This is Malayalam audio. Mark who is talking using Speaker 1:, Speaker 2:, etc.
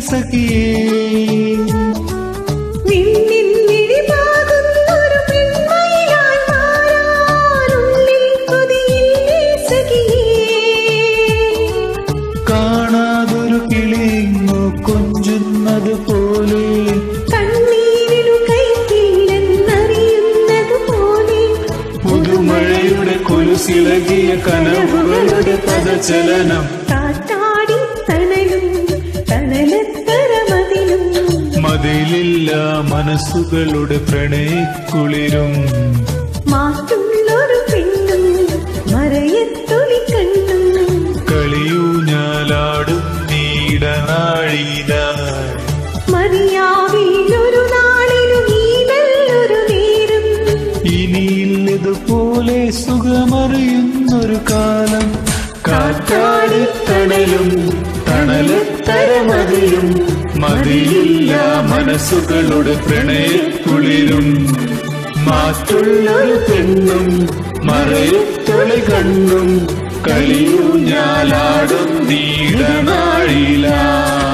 Speaker 1: സഖിയേ
Speaker 2: വിണ്ണിൻ മിഴിവാകുന്നൊരു പെൺമയിലായി മാറാനുള്ളിൽ കൊതിയില്ലേ സഖിയേ
Speaker 1: കാണാതൊരു കിളിങ്ങോ കൊഞ്ചുന്നത് പോലെ
Speaker 2: കണ്ണീരിനു കൈക്കില്ലെന്നറിയുന്നത് പോലെ
Speaker 1: പുതുമഴയുടെ കൊലുസിളകിയ കനവുകളുടെ പദചലനം
Speaker 2: കാറ്റാടി തണലും തണലത്തരമതിലും
Speaker 1: മതിലില്ല മനസ്സുകളുടെ പ്രണയക്കുളിരും
Speaker 2: മാറ്റുള്ളൊരു പെണ്ണും മറയത്തൊളി കണ്ണും
Speaker 1: കളിയൂഞ്ഞാലാടും നീടനാഴിയിലായി
Speaker 2: മതിയാവിലൊരു നാളിലും ഈ നല്ലൊരു നേരം
Speaker 1: ഇനിയില്ലതുപോലെ സുഖമറിയുന്നൊരു കാലം കാറ്റാടി തണലും തണലത്തരമതിലും മതിയില്ല മനസ്സുകളുടെ പ്രണയക്കുളിരും മാറ്റുള്ളൊരു പെണ്ണും മറയത്തൊളി കണ്ണും കളിയൂഞ്ഞാലാടും നീടനാഴിലാ